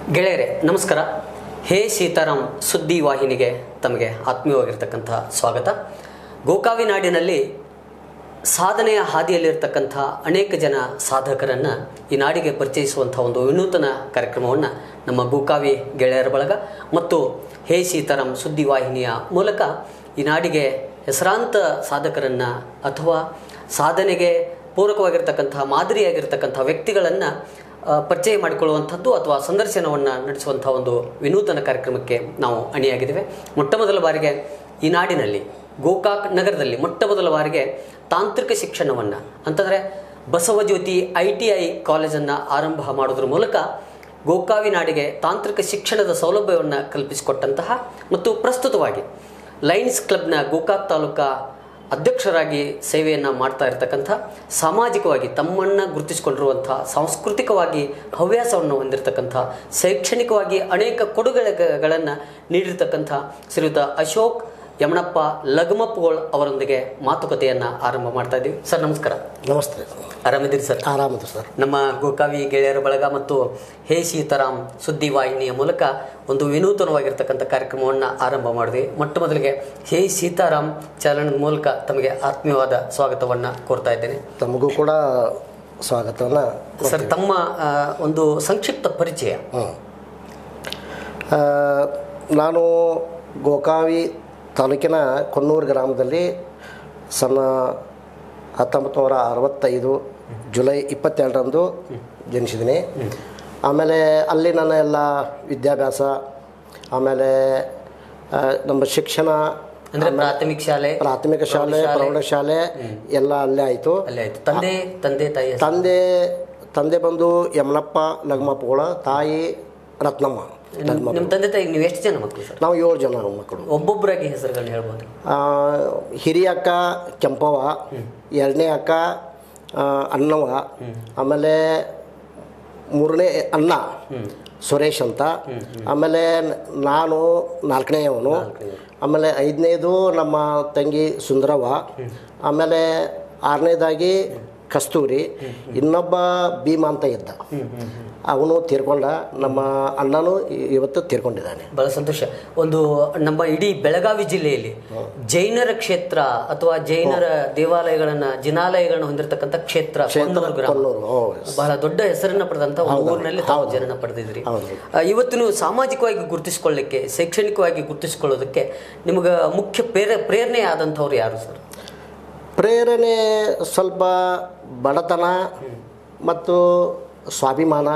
ಗೆಳೆಯರೆ ನಮಸ್ಕಾರ ಹೇ ಸೀತಾರಾಮ್ ಸುದ್ದಿ ವಾಹಿನಿಗೆ ತಮಗೆ ಆತ್ಮೀಯವಾಗಿರ್ತಕ್ಕಂಥ ಸ್ವಾಗತ ಗೋಕಾವಿ ನಾಡಿನಲ್ಲಿ ಸಾಧನೆಯ ಹಾದಿಯಲ್ಲಿರ್ತಕ್ಕಂಥ ಅನೇಕ ಜನ ಸಾಧಕರನ್ನು ಈ ನಾಡಿಗೆ ಪರಿಚಯಿಸುವಂಥ ಒಂದು ವಿನೂತನ ಕಾರ್ಯಕ್ರಮವನ್ನು ನಮ್ಮ ಗೋಕಾವಿ ಗೆಳೆಯರ ಬಳಗ ಮತ್ತು ಹೇ ಸೀತಾರಾಮ್ ಸುದ್ದಿ ವಾಹಿನಿಯ ಮೂಲಕ ಈ ನಾಡಿಗೆ ಹೆಸರಾಂತ ಸಾಧಕರನ್ನು ಅಥವಾ ಸಾಧನೆಗೆ ಪೂರಕವಾಗಿರ್ತಕ್ಕಂಥ ಮಾದರಿಯಾಗಿರ್ತಕ್ಕಂಥ ವ್ಯಕ್ತಿಗಳನ್ನು ಆ, ಪರಿಚಯ ಮಾಡಿಕೊಳ್ಳುವಂಥದ್ದು ಅಥವಾ ಸಂದರ್ಶನವನ್ನು ನಡೆಸುವಂಥ ಒಂದು ವಿನೂತನ ಕಾರ್ಯಕ್ರಮಕ್ಕೆ ನಾವು ಅಣಿಯಾಗಿದ್ದೇವೆ ಮೊಟ್ಟ ಮೊದಲ ಬಾರಿಗೆ ಈ ನಾಡಿನಲ್ಲಿ ಗೋಕಾಕ್ ನಗರದಲ್ಲಿ ಮೊಟ್ಟ ಮೊದಲ ಬಾರಿಗೆ ತಾಂತ್ರಿಕ ಶಿಕ್ಷಣವನ್ನು ಅಂತಂದರೆ ಬಸವಜ್ಯೋತಿ ಐ ಟಿ ಐ ಕಾಲೇಜನ್ನು ಆರಂಭ ಮಾಡೋದ್ರ ಮೂಲಕ ಗೋಕಾವಿ ನಾಡಿಗೆ ತಾಂತ್ರಿಕ ಶಿಕ್ಷಣದ ಸೌಲಭ್ಯವನ್ನು ಕಲ್ಪಿಸಿಕೊಟ್ಟಂತಹ ಮತ್ತು ಪ್ರಸ್ತುತವಾಗಿ ಲಯನ್ಸ್ ಕ್ಲಬ್ನ ಗೋಕಾಕ್ ತಾಲೂಕಾ ಅಧ್ಯಕ್ಷರಾಗಿ ಸೇವೆಯನ್ನು ಮಾಡ್ತಾ ಇರತಕ್ಕಂಥ ಸಾಮಾಜಿಕವಾಗಿ ತಮ್ಮನ್ನು ಗುರುತಿಸಿಕೊಂಡಿರುವಂಥ ಸಾಂಸ್ಕೃತಿಕವಾಗಿ ಹವ್ಯಾಸವನ್ನು ಹೊಂದಿರತಕ್ಕಂಥ ಶೈಕ್ಷಣಿಕವಾಗಿ ಅನೇಕ ಕೊಡುಗೆಗಳನ್ನು ನೀಡಿರ್ತಕ್ಕಂಥ ಶ್ರೀಯುತ ಅಶೋಕ್ ಯಮಣಪ್ಪ ಲಗಮಪ್ಪಗೋಳ್ ಅವರೊಂದಿಗೆ ಮಾತುಕತೆಯನ್ನು ಆರಂಭ ಮಾಡ್ತಾ ಇದ್ದೀವಿ ಸರ್ ನಮಸ್ಕಾರ ನಮಸ್ತೆ ಆರಾಮಿದ್ದೀರಿ ಸರ್ ಆರಾಮದು ಸರ್ ನಮ್ಮ ಗೋಕಾವಿ ಗೆಳೆಯರ ಬಳಗ ಮತ್ತು ಹೇ ಸೀತಾರಾಮ್ ಸುದ್ದಿ ವಾಹಿನಿಯ ಮೂಲಕ ಒಂದು ವಿನೂತನವಾಗಿರ್ತಕ್ಕಂಥ ಕಾರ್ಯಕ್ರಮವನ್ನು ಆರಂಭ ಮಾಡಿದ್ವಿ ಮೊಟ್ಟ ಮೊದಲಿಗೆ ಹೇ ಸೀತಾರಾಮ್ ಚಾನಲ್ ಮೂಲಕ ತಮಗೆ ಆತ್ಮೀಯವಾದ ಸ್ವಾಗತವನ್ನು ಕೋರ್ತಾ ಇದ್ದೇನೆ ತಮಗೂ ಕೂಡ ಸ್ವಾಗತವನ್ನು ಸರ್ ತಮ್ಮ ಆ, ಒಂದು ಸಂಕ್ಷಿಪ್ತ ಪರಿಚಯ ಹ್ಞೂ ಆ, ನಾನು ಗೋಕಾವಿ ತಾಲೂಕಿನ ಕೊನ್ನೂರು ಗ್ರಾಮದಲ್ಲಿ ಸಣ್ಣ ಹತ್ತೊಂಬತ್ತು ನೂರ ಅರವತ್ತೈದು ಜುಲೈ ಇಪ್ಪತ್ತೆರಡರಂದು ಜನಿಸಿದ್ದೀನಿ ಆಮೇಲೆ ಅಲ್ಲಿ ನನ್ನ ಎಲ್ಲ ವಿದ್ಯಾಭ್ಯಾಸ ಆಮೇಲೆ ಆ, ನಮ್ಮ ಶಿಕ್ಷಣ ಅಂದ್ರೆ ಪ್ರಾಥಮಿಕ ಶಾಲೆ ಪ್ರಾಥಮಿಕ ಶಾಲೆ ಪ್ರೌಢಶಾಲೆ ಎಲ್ಲ ಅಲ್ಲೇ ಆಯಿತು ಅಲ್ಲೇ ಆಯ್ತು ತಂದೆ ತಂದೆ ತಾಯಿ ಹೆಸರು? ತಂದೆ ತಂದೆ ಬಂದು ಯಮನಪ್ಪ ಲಗ್ಮಪ್ಪಗಳ ತಾಯಿ ರತ್ನಮ್ಮ ಲಗ್ಮಪ್ಪ ನಿಮ್ಮ ತಂದೆ ತಾಯಿ ನೀವು ಎಷ್ಟು ಜನ ಮಕ್ಕಳು ಸರ್ ನಾವು ಏಳು ಜನ ಮಕ್ಕಳು ಒಬ್ಬೊಬ್ಬರಾಗಿ ಹೆಸರುಗಳನ್ನ ಹೇಳ್ಬೋದು ಆ, ಹಿರಿಯ ಅಕ್ಕ ಕೆಂಪವ್ವ ಎರಡನೇ ಅಕ್ಕ ಆ, ಅನ್ನವ್ವ ಆಮೇಲೆ ಮೂರನೇ ಅಣ್ಣ ಸುರೇಶ್ ಅಂತ ಆಮೇಲೆ ನಾನು ನಾಲ್ಕನೇಯವನು ಆಮೇಲೆ ಐದನೇದು ನಮ್ಮ ತಂಗಿ ಸುಂದರವ್ವ ಆಮೇಲೆ ಆರನೇದಾಗಿ ಕಸ್ತೂರಿ ಇನ್ನೊಬ್ಬ ಭೀಮಾ ಅಂತ ಇದ್ದ ಅವನು ತೀರ್ಕೊಂಡ ನಮ್ಮ ಅಣ್ಣನೂ ಇ- ಇವತ್ತು ತೀರ್ಕೊಂಡಿದ್ದಾನೆ ಬಹಳ ಸಂತೋಷ ಒಂದು ನಮ್ಮ ಇಡೀ ಬೆಳಗಾವಿ ಜಿಲ್ಲೆಯಲ್ಲಿ ಜೈನರ ಕ್ಷೇತ್ರ ಅಥವಾ ಜೈನರ ದೇವಾಲಯಗಳನ್ನ ಜಿನಾಲಯಗಳನ್ನ ಹೊಂದಿರತಕ್ಕಂಥ ಕ್ಷೇತ್ರ ಕೊಣ್ಣೂರು ಗ್ರಾಮ ಕೊಲ್ಲೂರು ಓ ಬಹಳ ದೊಡ್ಡ ಹೆಸರನ್ನ ಪಡೆದಂತ ಒಂದು ಊರಿನಲ್ಲಿ ತಾವು ಜನನ ಪಡೆದಿದ್ರಿ ಆ, ಇವತ್ತು ನೀವು ಸಾಮಾಜಿಕವಾಗಿ ಗುರುತಿಸಿಕೊಳ್ಳಿಕ್ಕೆ ಶೈಕ್ಷಣಿಕವಾಗಿ ಗುರುತಿಸಿಕೊಳ್ಳೋದಕ್ಕೆ ನಿಮಗೆ ಮುಖ್ಯ ಪ್ರೇರ ಪ್ರೇರಣೆ ಆದಂಥವ್ರು ಯಾರು ಸರ್ ಪ್ರೇರಣೆ ಸ್ವಲ್ಪ ಬಡತನ ಮತ್ತು ಸ್ವಾಭಿಮಾನ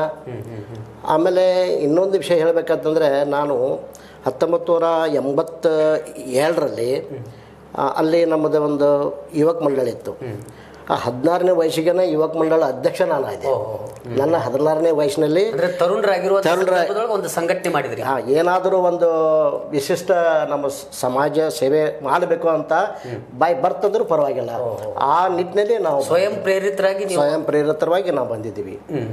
ಆಮೇಲೆ ಇನ್ನೊಂದು ವಿಷಯ ಹೇಳಬೇಕಂತಂದರೆ ನಾನು ಹತ್ತೊಂಬತ್ತು ನೂರ ಎಂಬತ್ತ ಏಳರಲ್ಲಿ ಆ, ಅಲ್ಲಿ ನಮ್ಮದು ಒಂದು ಯುವಕ ಮಂಡಳ ಇತ್ತು ಆ ಹದಿನಾರನೇ ವಯಸ್ಸಿಗೆ ಯುವಕ ಮಂಡಳ ಅಧ್ಯಕ್ಷ ನಾನು ಆದೆ ನನ್ನ ಹದಿನಾರನೇ ವಯಸ್ಸಿನಲ್ಲಿ ಅಂದ್ರೆ ತರುಣರಾಗಿರುವ ಸಂದರ್ಭದೊಳಗೆ ಒಂದು ಸಂಘಟನೆ ಮಾಡಿದ್ರಿ ಆ, ಏನಾದರೂ ಒಂದು ವಿಶಿಷ್ಟ ನಮ್ಮ ಸ- ಸಮಾಜ ಸೇವೆ ಮಾಡಬೇಕು ಅಂತ ಬಾಯ್ ಬರ್ತಂದ್ರೂ ಪರವಾಗಿಲ್ಲ ಆ ನಿಟ್ಟಿನಲ್ಲಿ ನಾವು ಸ್ವಯಂ ಪ್ರೇರಿತರಾಗಿ ನೀವು ಸ್ವಯಂ ಪ್ರೇರಿತರವಾಗಿ ನಾವು ಬಂದಿದ್ದೀವಿ ಹ್ಮ್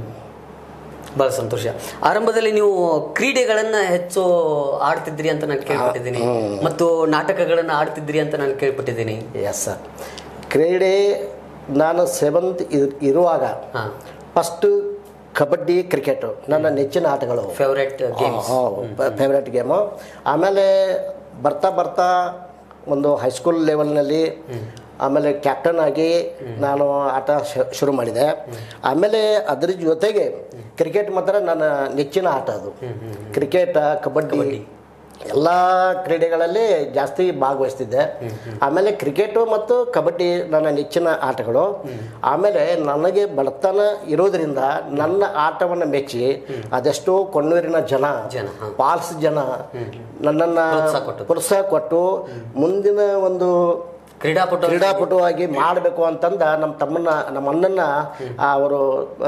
ಬಹಳ ಸಂತೋಷ ಆರಂಭದಲ್ಲಿ ನೀವು ಕ್ರೀಡೆಗಳನ್ನ ಹೆಚ್ಚು ಆಡ್ತಿದ್ರಿ ಅಂತ ನಾನು ಕೇಳ್ಪಟ್ಟಿದ್ದೀನಿ ಮತ್ತು ನಾಟಕಗಳನ್ನ ಆಡ್ತಿದ್ರಿ ಅಂತ ನಾನು ಕೇಳ್ಪಟ್ಟಿದ್ದೀನಿ ಎಸ್ ಸರ್ ಕ್ರೀಡೆ ನಾನು ಸೆವೆಂತ್ ಇರುವಾಗ ಹಾ ಫಸ್ಟು ಕಬಡ್ಡಿ ಕ್ರಿಕೆಟು ನನ್ನ ನೆಚ್ಚಿನ ಆಟಗಳು ಫೇವರೇಟ್ ಗೇಮ್ ಫೇವ್ರೆಟ್ ಗೇಮು ಆಮೇಲೆ ಬರ್ತಾ ಬರ್ತಾ ಒಂದು ಹೈಸ್ಕೂಲ್ ಲೆವೆಲ್ನಲ್ಲಿ ಆಮೇಲೆ ಕ್ಯಾಪ್ಟನ್ ಆಗಿ ನಾನು ಆಟ ಶು- ಶುರು ಮಾಡಿದೆ ಆಮೇಲೆ ಅದ್ರ ಜೊತೆಗೆ ಕ್ರಿಕೆಟ್ ಮಾತ್ರ ನನ್ನ ನೆಚ್ಚಿನ ಆಟ ಅದು ಕ್ರಿಕೆಟ್ ಕಬಡ್ಡಿ ಎಲ್ಲ ಕ್ರೀಡೆಗಳಲ್ಲಿ ಜಾಸ್ತಿ ಭಾಗವಹಿಸ್ತಿದ್ದೆ ಆಮೇಲೆ ಕ್ರಿಕೆಟು ಮತ್ತು ಕಬಡ್ಡಿ ನನ್ನ ನೆಚ್ಚಿನ ಆಟಗಳು ಆಮೇಲೆ ನನಗೆ ಬಡತನ ಇರೋದ್ರಿಂದ ನನ್ನ ಆಟವನ್ನು ಮೆಚ್ಚಿ ಅದೆಷ್ಟೋ ಕೊಣ್ಣೂರಿನ ಜನ ಜನ, ಹಾ. ಪಾಲ್ಸ್ ಜನ ನನ್ನನ್ನು ಪ್ರೋತ್ಸಾಹ ಕೊಟ್ಟರು. ಪ್ರೋತ್ಸಾಹ ಕೊಟ್ಟು ಮುಂದಿನ ಒಂದು ಕ್ರೀಡಾಪಟು ಕ್ರೀಡಾಪಟುವಾಗಿ ಮಾಡಬೇಕು ಅಂತಂದ ನಮ್ಮ ತಮ್ಮನ್ನ ನಮ್ಮ ಅಣ್ಣನ ಅವರು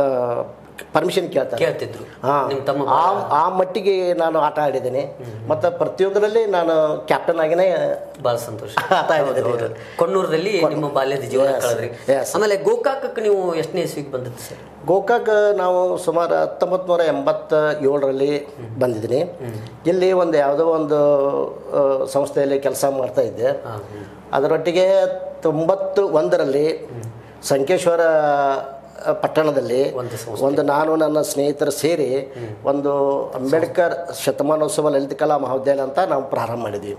ಪರ್ಮಿಷನ್ ಕೇಳ್ತಾರೆ ಕೇಳ್ತಿದ್ರು ಹಾ. ನಿಮ್ ತಮ್ಮ ಆ ಆ ಮಟ್ಟಿಗೆ ನಾನು ಆಟ ಆಡಿದ್ದೀನಿ ಮತ್ತು ಪ್ರತಿಯೊಂದರಲ್ಲಿ ನಾನು ಕ್ಯಾಪ್ಟನ್ ಆಗಿನೇ ಬಹಳ ಸಂತೋಷ ಆಟ ಆಡಿದ್ದೀನಿ ಕೊಣ್ಣೂರದಲ್ಲಿ ನಿಮ್ಮ ಬಾಲ್ಯದ ಜೀವನ ಕಳೆದ್ರಿ yes. ಆಮೇಲೆ ಗೋಕಾಕಕ್ಕೆ ನೀವು ಎಷ್ಟನೇ ಇಸ್ವಿಗೆ ಬಂದದ್ದು ಸರ್ ಗೋಕಾಕ್ ನಾವು ಸುಮಾರು ಹತ್ತೊಂಬತ್ತು ನೂರ ಎಂಬತ್ತ ಏಳರಲ್ಲಿ ಬಂದಿದ್ದೀನಿ ಇಲ್ಲಿ ಒಂದು ಯಾವುದೋ ಒಂದು ಆ, ಸಂಸ್ಥೆಯಲ್ಲಿ ಕೆಲಸ ಮಾಡ್ತಾ ಇದ್ದೆ ಹಾ. ಅದರೊಟ್ಟಿಗೆ ತೊಂಬತ್ತು ಒಂದರಲ್ಲಿ ಸಂಕೇಶ್ವರ ಆ, ಪಟ್ಟಣದಲ್ಲಿ ಒಂದು ಒಂದು ನಾನು ನನ್ನ ಸ್ನೇಹಿತರು ಸೇರಿ ಒಂದು ಅಂಬೇಡ್ಕರ್ ಶತಮಾನೋತ್ಸವ ಲಲಿತ ಕಲಾ ಮಹಾವಿದ್ಯಾಲಯ ಅಂತ ನಾವು ಪ್ರಾರಂಭ ಮಾಡಿದ್ವಿ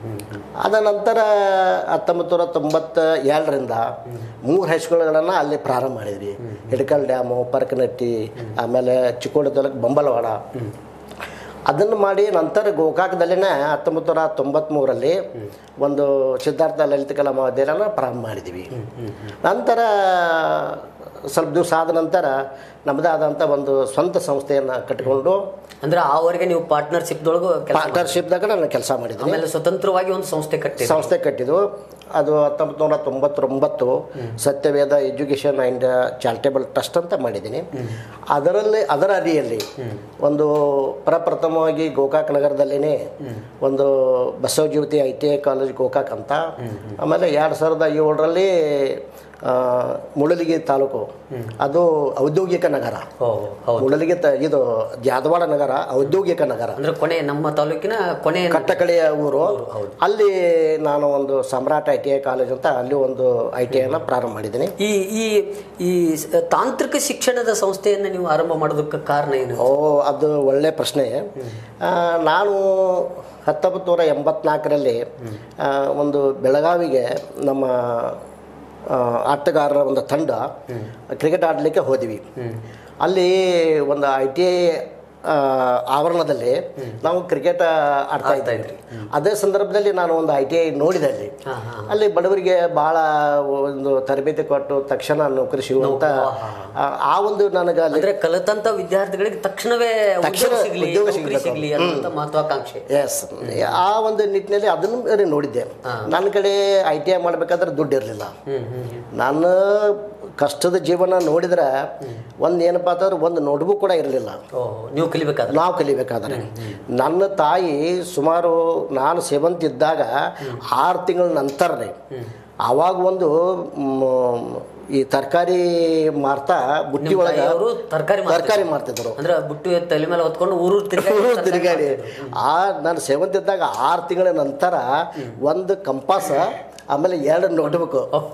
ಅದ ನಂತರ ಹತ್ತೊಂಬತ್ತು ನೂರ ತೊಂಬತ್ತ ಏಳರಿಂದ ಮೂರು ಹೈಸ್ಕೂಲ್ಗಳನ್ನು ಅಲ್ಲಿ ಪ್ರಾರಂಭ ಮಾಡಿದ್ವಿ ಹಿಡಕಲ್ ಡ್ಯಾಮು ಪರ್ಕನಟ್ಟಿ ಆಮೇಲೆ ಚಿಕ್ಕೋಡಿ ತಾಲೂಕು ಬಂಬಲವಾಡ ಅದನ್ನು ಮಾಡಿ ನಂತರ ಗೋಕಾಕದಲ್ಲಿನೇ ಹತ್ತೊಂಬತ್ತು ನೂರ ತೊಂಬತ್ತ್ಮೂರರಲ್ಲಿ ಒಂದು ಸಿದ್ಧಾರ್ಥ ಲಲಿತ ಕಲಾ ಮಹಾವಿದ್ಯಾಲಯನ ಪ್ರಾರಂಭ ಮಾಡಿದ್ವಿ ನಂತರ ಸ್ವಲ್ಪ ದಿವಸ ಆದ ನಂತರ ನಮ್ಮದೇ ಆದಂಥ ಒಂದು ಸ್ವಂತ ಸಂಸ್ಥೆಯನ್ನು ಕಟ್ಟಿಕೊಂಡು ಅಂದ್ರೆ ಆವರೆಗೆ ನೀವು ಪಾರ್ಟ್ನರ್ಶಿಪ್ದೊಳಗೂ ಕೆಲಸ ಪಾರ್ಟ್ನರ್ಶಿಪ್ದಾಗ ನಾನು ಕೆಲಸ ಮಾಡಿದ್ದೀನಿ ಆಮೇಲೆ ಸ್ವತಂತ್ರವಾಗಿ ಒಂದು ಸಂಸ್ಥೆ ಕಟ್ಟಿ ಸಂಸ್ಥೆ ಕಟ್ಟಿದ್ದು ಅದು ಹತ್ತೊಂಬತ್ತು ನೂರ ತೊಂಬತ್ತೊಂಬತ್ತು ಸತ್ಯವೇದ ಎಜುಕೇಷನ್ ಆ್ಯಂಡ್ ಚಾರಿಟೇಬಲ್ ಟ್ರಸ್ಟ್ ಅಂತ ಮಾಡಿದ್ದೀನಿ ಅದರಲ್ಲಿ ಅದರ ಅಡಿಯಲ್ಲಿ ಒಂದು ಪ್ರಪ್ರಥಮವಾಗಿ ಗೋಕಾಕ್ ನಗರದಲ್ಲಿನೇ ಒಂದು Basavajyoti I T I college Gokak ಅಂತ ಆಮೇಲೆ ಎರಡು ಸಾವಿರದ ಏಳರಲ್ಲಿ ಆ, ಮುಳಲಿಗಿ ತಾಲೂಕು ಅದು ಔದ್ಯೋಗಿಕ ನಗರ ಓ ಹೌದು ಮುಳಲಿಗಿ ತ ಇದು ಜಾದವಾಡ ನಗರ ಔದ್ಯೋಗಿಕ ನಗರ ಅಂದ್ರೆ ಕೊನೆ ನಮ್ಮ ತಾಲೂಕಿನ ಕೊನೆ ಕಟ್ಟಕಡೆಯ ಊರು ಅಲ್ಲಿ ನಾನು ಒಂದು Samrat I T I college ಅಂತ ಅಲ್ಲಿ ಒಂದು ಐ ಟಿ ಐನ ಪ್ರಾರಂಭ ಮಾಡಿದ್ದೀನಿ ಈ ಈ ಈ ಸ- ತಾಂತ್ರಿಕ ಶಿಕ್ಷಣದ ಸಂಸ್ಥೆಯನ್ನು ನೀವು ಆರಂಭ ಮಾಡೋದಕ್ಕೆ ಕಾರಣ ಏನು ಓ ಅದು ಒಳ್ಳೆ ಪ್ರಶ್ನೆ ಆ, ನಾನು ಹತ್ತೊಂಬತ್ತು ನೂರ ಎಂಬತ್ನಾಲ್ಕರಲ್ಲಿ ಆ, ಒಂದು ಬೆಳಗಾವಿಗೆ ನಮ್ಮ ಆ, ಆಟಗಾರರ ಒಂದು ತಂಡ ಕ್ರಿಕೆಟ್ ಆಡಲಿಕ್ಕೆ ಹೋದ್ವಿ ಅಲ್ಲಿ ಒಂದು ಐ ಟಿ ಐ ಆವರಣದಲ್ಲಿ ನಾವು ಕ್ರಿಕೆಟ್ ಆಡ್ತಾ ಇದ್ವಿ ಅದೇ ಸಂದರ್ಭದಲ್ಲಿ ನಾನು ಒಂದು ಐ ಟಿ ಐ ನೋಡಿದೆ ಅಲ್ಲಿ ಹಾ, ಹಾ. ಅಲ್ಲಿ ಬಡವರಿಗೆ ಬಹಳ ಒಂದು ತರಬೇತಿ ಕೊಟ್ಟು ತಕ್ಷಣ ನೌಕರಿ ಸಿಗುವಂತ ಆ, ಆ ಒಂದು ನನಗೆ ಅಲ್ಲಿ ಅಂದ್ರೆ ಕಲಿತಂತ ವಿದ್ಯಾರ್ಥಿಗಳಿಗೆ ತಕ್ಷಣವೇ ತಕ್ಷಣ ಉದ್ಯೋಗ ಸಿಗ್ಲಿ ಉದ್ಯೋಗ ನೌಕರಿ ಸಿಗ್ಬೇಕು. ಸಿಗ್ಲಿ ಅನ್ನುವಂತ ಮಹತ್ವಾಕಾಂಕ್ಷೆ ಎಸ್ ಆ ಒಂದು ನಿಟ್ಟಿನಲ್ಲಿ ಅದನ್ನು ಬೇರೆ ನೋಡಿದ್ದೆ ನನ್ನ ಕಡೆ ಐ ಟಿ ಐ ಮಾಡಬೇಕಾದ್ರೆ ದುಡ್ಡು ಇರಲಿಲ್ಲ ಹ್ಮ್ ಹ್ಮ್ ಹ್ಮ್. ನನ್ನ ಕಷ್ಟದ ಜೀವನ ನೋಡಿದ್ರೆ ಒಂದು ಏನಪ್ಪ ಅಂತಂದ್ರೆ ಒಂದು ನೋಟ್ಬುಕ್ ಕೂಡ ಇರಲಿಲ್ಲ ಓ ನೀವು ಕಲಿಬೇಕಾದ್ರೆ ನಾವು ಕಲಿಬೇಕಾದ್ರೆ ನನ್ನ ತಾಯಿ ಸುಮಾರು ನಾನು ಸೇವಂತಿದ್ದಾಗ ಆರು ತಿಂಗಳ ನಂತರನೇ ಆವಾಗ ಒಂದು ಮ್, ಈ ತರಕಾರಿ ಮಾರ್ತಾ ಬುಟ್ಟಿ ಒಳಗೆ ಅವರು ತರಕಾರಿ ತರಕಾರಿ ಮಾರ್ತಿದ್ರು ಅಂದ್ರೆ ಬುಟ್ಟು ತಲೆ ಮೇಲೆ ಹೊತ್ಕೊಂಡು ಊರು ತಿರ್ಗಾಡಿ ತಿರುಗಾಡಿ ಆ ನಾನು ಸೇವಂತಿದ್ದಾಗ ಆರು ತಿಂಗಳ ನಂತರ ಒಂದು ಕಂಪಾಸ ಆಮೇಲೆ ಎರಡು ನೋಟ್ಬುಕ್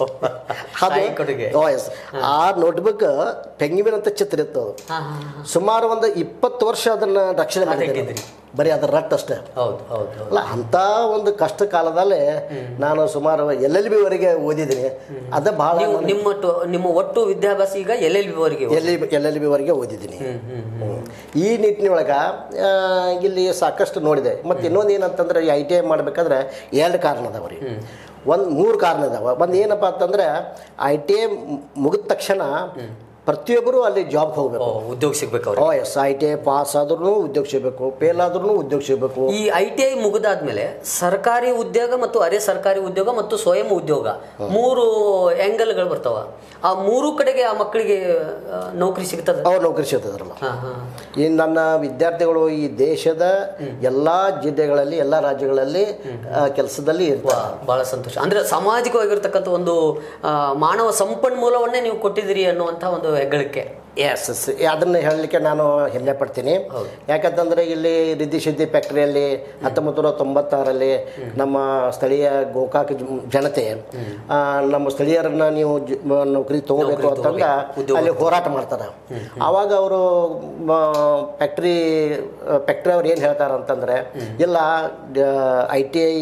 ತಾಯಿ ಕೊಡುಗೆ. ಆ ನೋಟ್ಬುಕ್ ಪೆಂಗಿಮಿನ್ ಅಂತ ಚಿತ್ರ ಇತ್ತು ಅದು ಹಾ, ಹಾ, ಹಾ. ಸುಮಾರು ಒಂದು ಇಪ್ಪತ್ತು ವರ್ಷ ಅದನ್ನ ರಕ್ಷಣೆ ಮಾಡಿದ್ದೀನಿ ತೆಗ್ದಿದ್ರಿ. ಬರೀ ಅದರ ರಟ್ ಅಷ್ಟೇ ಹೌದು ಹೌದು ಹೌದು ಅಲ್ಲ ಅಂಥ ಒಂದು ಕಷ್ಟ ಕಾಲದಲ್ಲಿ ನಾನು ಸುಮಾರು ಎಲ್ ಎಲ್ ಬಿ ವರೆಗೆ ಓದಿದ್ದೀನಿ ಅದ ಬಹಳ ನೀವು ನಿಮ್ಮ ಟೊ- ನಿಮ್ಮ ಒಟ್ಟು ವಿದ್ಯಾಭ್ಯಾಸ ಈಗ ಎಲ್ ಎಲ್ ಬಿ ವರೆಗೆ ಎಲ್ ಎಲ್ ಎಲ್ ಬಿ ವರೆಗೆ ಓದಿದ್ದೀನಿ ಹ್ಮ್. ಈ ನಿಟ್ಟಿನೊಳಗೆ ಇಲ್ಲಿ ಸಾಕಷ್ಟು ನೋಡಿದೆ ಮತ್ತು ಇನ್ನೊಂದು ಏನಂತಂದ್ರೆ ಈ ಐ ಟಿ ಐ ಮಾಡಬೇಕಾದ್ರೆ ಎರಡು ಕಾರಣ ಅದಾವ ರೀ ಒಂದು ಮೂರು ಕಾರಣ ಅದಾವ ಒಂದು ಏನಪ್ಪ ಅಂತಂದ್ರೆ ಐ ಟಿ ಐ ಮುಗಿದ ತಕ್ಷಣ ಪ್ರತಿಯೊಬ್ಬರು ಅಲ್ಲಿ ಜಾಬ್ ಹೋಗ್ಬೇಕು ಓ ಉದ್ಯೋಗ ಸಿಗ್ಬೇಕು ಅವ್ರಿಗೆ ಓ S I T I pass ಆದ್ರೂ ಉದ್ಯೋಗ ಸಿಗಬೇಕು ಫೇಲ್ ಆದ್ರೂ ಉದ್ಯೋಗ ಸಿಗಬೇಕು ಈ ಐ ಟಿ ಐ ಮುಗಿದಾದ್ಮೇಲೆ ಸರ್ಕಾರಿ ಉದ್ಯೋಗ ಮತ್ತು ಅರೆ ಸರ್ಕಾರಿ ಉದ್ಯೋಗ ಮತ್ತು ಸ್ವಯಂ ಉದ್ಯೋಗ ಮೂರು ಆಂಗಲ್ಗಳು ಬರ್ತಾವ ಆ ಮೂರು ಕಡೆಗೆ ಆ ಮಕ್ಕಳಿಗೆ ಆ, ನೌಕರಿ ಸಿಗ್ತದ ಅವ್ರು ನೌಕರಿ ಸಿಗ್ತದ್ರಲ್ಲ ಹಾ ಹಾ ಈ ನನ್ನ ವಿದ್ಯಾರ್ಥಿಗಳು ಈ ದೇಶದ ಎಲ್ಲ ಜಿಲ್ಲೆಗಳಲ್ಲಿ ಎಲ್ಲ ರಾಜ್ಯಗಳಲ್ಲಿ ಕೆಲಸದಲ್ಲಿ ಇರ್ತಾರೆ ಬಹಳ ಸಂತೋಷ ಅಂದ್ರೆ ಸಾಮಾಜಿಕವಾಗಿರ್ತಕ್ಕಂಥ ಒಂದು ಆ, ಮಾನವ ಸಂಪನ್ಮೂಲವನ್ನೇ ನೀವು ಕೊಟ್ಟಿದ್ದೀರಿ ಅನ್ನುವಂಥ ಒಂದು ಹೆಗ್ಗಳಿಕೆ ಎಸ್ ಎಸ್ ಅದನ್ನ ಹೇಳಲಿಕ್ಕೆ ನಾನು ಹೆಮ್ಮೆ ಪಡ್ತೀನಿ ಯಾಕಂತಂದ್ರೆ ಇಲ್ಲಿ ರಿದ್ದಿ ಸಿದ್ದಿ ಫ್ಯಾಕ್ಟ್ರಿಯಲ್ಲಿ ಹತ್ತೊಂಬತ್ತು ನೂರ ತೊಂಬತ್ತಾರಲ್ಲಿ ನಮ್ಮ ಸ್ಥಳೀಯ ಗೋಕಾಕ್ ಜ- ಜನತೆ ಆ, ನಮ್ಮ ಸ್ಥಳೀಯರನ್ನ ನೀವು ಜ- ಮ- ನೌಕರಿ ತಗೋಬೇಕು ಅಂತಂದ ಅಲ್ಲಿ ಹೋರಾಟ ಮಾಡ್ತಾರೆ ಆವಾಗ ಅವರು ಫ್ಯಾಕ್ಟ್ರಿ ಫ್ಯಾಕ್ಟ್ರಿ ಅವ್ರು ಏನು ಹೇಳ್ತಾರೆ ಅಂತಂದ್ರೆ ಇಲ್ಲ I T I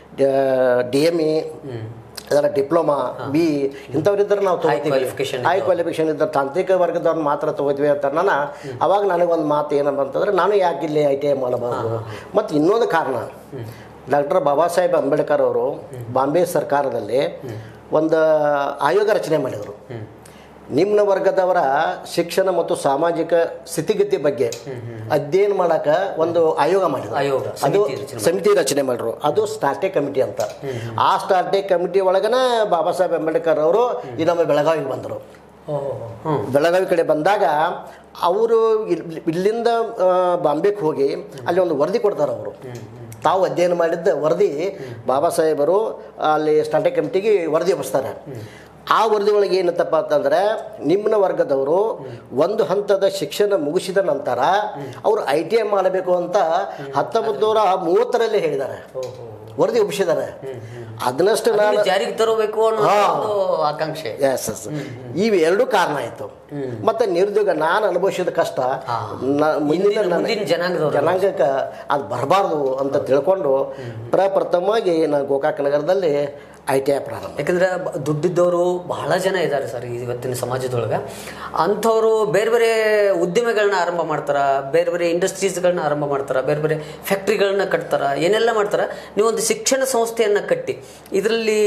D M E ಅದರ ಡಿಪ್ಲೊಮಾ ಬಿ ಇಂಥವ್ರಿದ್ರೆ ನಾವು ತಗೋತೀವಿ qualification ಹೈ ಕ್ವಾಲಿಫಿಕೇಶನ್ ಇದ್ದ ತಾಂತ್ರಿಕ ವರ್ಗದವ್ರು ಮಾತ್ರ ತಗೋತೀವಿ ಅಂತ ನಾನು ಅವಾಗ ನನಗೊಂದು ಮಾತು ಏನಪ್ಪ ಅಂತಂದ್ರೆ ನಾನು ಯಾಕೆ ಇಲ್ಲಿ ಐ ಟಿ ಐ ಮಾಡಬಾರ್ದು ಮತ್ತು ಇನ್ನೊಂದು ಕಾರಣ ಡಾಕ್ಟರ್ ಬಾಬಾ ಸಾಹೇಬ್ ಅಂಬೇಡ್ಕರ್ ಅವರು ಬಾಂಬೆ ಸರ್ಕಾರದಲ್ಲಿ ಒಂದು ಆಯೋಗ ರಚನೆ ಮಾಡಿದರು ನಿಮ್ನ ವರ್ಗದವರ ಶಿಕ್ಷಣ ಮತ್ತು ಸಾಮಾಜಿಕ ಸ್ಥಿತಿಗತಿ ಬಗ್ಗೆ ಅಧ್ಯಯನ ಮಾಡಕ ಒಂದು ಆಯೋಗ ಮಾಡಿದ್ರು ಆಯೋಗ, ಅದು ಸಮಿತಿ ರಚನೆ ಸಮಿತಿ ರಚನೆ ಮಾಡಿದ್ರು ಅದು ಸ್ಟಾರ್ಟೇ ಕಮಿಟಿ ಅಂತ ಆ ಸ್ಟಾರ್ಟೇ ಕಮಿಟಿ ಒಳಗನ ಬಾಬಾ ಸಾಹೇಬ್ ಅಂಬೇಡ್ಕರ್ ಅವರು ಈ ನಮ್ಮ ಬೆಳಗಾವಿಗೆ ಬಂದರು ಹ್ಮ್ ಬೆಳಗಾವಿ ಕಡೆ ಬಂದಾಗ ಅವರು ಇಲ್- ಇಲ್ಲಿಂದ ಆ, ಬಾಂಬೆಗೆ ಹೋಗಿ ಅಲ್ಲಿ ಒಂದು ವರದಿ ಕೊಡ್ತಾರೆ ಅವರು ತಾವು ಅಧ್ಯಯನ ಮಾಡಿದ್ದ ವರದಿ ಬಾಬಾ ಸಾಹೇಬರು ಅಲ್ಲಿ ಸ್ಟಾರ್ಟೇ ಕಮಿಟಿಗೆ ವರದಿ ಒಪ್ಪಿಸ್ತಾರೆ ಆ ವರದಿ ಒಳಗೆ ಏನತ್ತಪ್ಪ ಅಂತಂದ್ರೆ ನಿಮ್ನ ವರ್ಗದವರು ಒಂದು ಹಂತದ ಶಿಕ್ಷಣ ಮುಗಿಸಿದ ನಂತರ ಅವರು ಐ ಟಿ ಐ ಮಾಡಬೇಕು ಅಂತ ಹತ್ತೊಂಬತ್ತು ನೂರ ಮೂವತ್ತರಲ್ಲಿ ಹೇಳಿದ್ದಾರೆ ವರದಿ ಒಪ್ಪಿಸಿದ್ದಾರೆ ಅದನ್ನಷ್ಟು ನಾನು ಅದನ್ನ ಜಾರಿಗೆ ತರಬೇಕು ಅನ್ನೋ ಹಾ. ಒಂದು ಆಕಾಂಕ್ಷೆ ಎಸ್ ಎಸ್ ಇವು ಎರಡು ಕಾರಣ ಆಯಿತು ಮತ್ತೆ ನಿರುದ್ಯೋಗ ನಾನು ಅನುಭವಿಸಿದ ಕಷ್ಟ ಹಾ. ನ- ಮುಂದಿನ ಹಿಂದಿನ- ನನ್ನ ಮುಂದಿನ ಜನಾಂಗದವ್ರು ಜನಾಂಗಕ್ಕೆ ಅದು ಬರಬಾರ್ದು ಅಂತ ತಿಳ್ಕೊಂಡು ಪ್ರಪ್ರಥಮವಾಗಿ ನಾನು ಗೋಕಾಕ ನಗರದಲ್ಲಿ ಐ ಟಿ ಐ ಪ್ರಾರಂಭ ಯಾಕಂದ್ರೆ ಬ- ದುಡ್ಡಿದ್ದವರು ಬಹಳ ಜನ ಇದ್ದಾರೆ ಸರ್ ಇವತ್ತಿನ ಸಮಾಜದೊಳಗೆ ಅಂಥವ್ರು ಬೇರೆ ಬೇರೆ ಉದ್ದಿಮೆಗಳನ್ನ ಆರಂಭ ಮಾಡ್ತಾರ ಬೇರೆ ಬೇರೆ ಇಂಡಸ್ಟ್ರೀಸ್ಗಳನ್ನ ಆರಂಭ ಮಾಡ್ತಾರ ಬೇರೆ ಬೇರೆ ಫ್ಯಾಕ್ಟ್ರಿಗಳನ್ನ ಕಟ್ತಾರ ಏನೆಲ್ಲ ಮಾಡ್ತಾರ ನೀವೊಂದು ಶಿಕ್ಷಣ ಸಂಸ್ಥೆಯನ್ನ ಕಟ್ಟಿ ಇದರಲ್ಲಿ